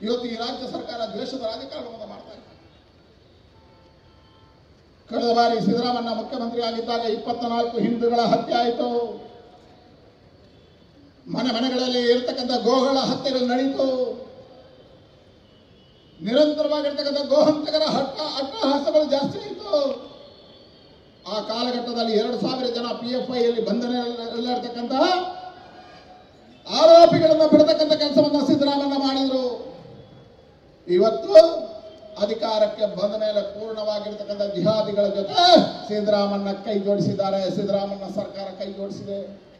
ಇವತ್ತು ಈ ರಾಜ್ಯ ಸರ್ಕಾರ ದ್ವೇಷದ ರಾಜಕಾರಣವನ್ನು ಮಾಡ್ತಾ ಇದೆ ಕಳೆದ ಬಾರಿ ಸಿದ್ದರಾಮಣ್ಣ ಮುಖ್ಯಮಂತ್ರಿ ಆಗಿದ್ದಾಗ ಇಪ್ಪತ್ನಾಲ್ಕು ಹಿಂದೂಗಳ ಹತ್ಯೆ ಆಯಿತು ಮನೆ ಮನೆಗಳಲ್ಲಿ ಇರತಕ್ಕಂಥ ಗೋಗಳ ಹತ್ಯೆಗಳು ನಡೀತು ನಿರಂತರವಾಗಿರ್ತಕ್ಕಂಥ ಗೋಹಂತಕರ ಹಟ್ಟ ಅಟ್ಟಹಾಸಗಳು ಜಾಸ್ತಿ ಆಯಿತು ಆ ಕಾಲಘಟ್ಟದಲ್ಲಿ ಎರಡು ಸಾವಿರ ಜನ ಪಿ ಎಫ್ ಐಯಲ್ಲಿ ಬಂಧನದಲ್ಲಿರ್ತಕ್ಕಂತಹ ಆರೋಪಿಗಳನ್ನ ಬಿಡತಕ್ಕಂಥ ಕೆಲಸವನ್ನ ಸಿದ್ದರಾಮಣ್ಣ ಮಾಡಿದ್ರು ಇವತ್ತು ಅಧಿಕಾರಕ್ಕೆ ಬಂದ ಮೇಲೆ ಪೂರ್ಣವಾಗಿರ್ತಕ್ಕಂಥ ಜಿಹಾದಿಗಳ ಜೊತೆ ಸಿದ್ದರಾಮಣ್ಣ ಕೈ ಜೋಡಿಸಿದ್ದಾರೆ ಸಿದ್ದರಾಮಣ್ಣ ಸರ್ಕಾರ ಕೈ ಜೋಡಿಸಿದೆ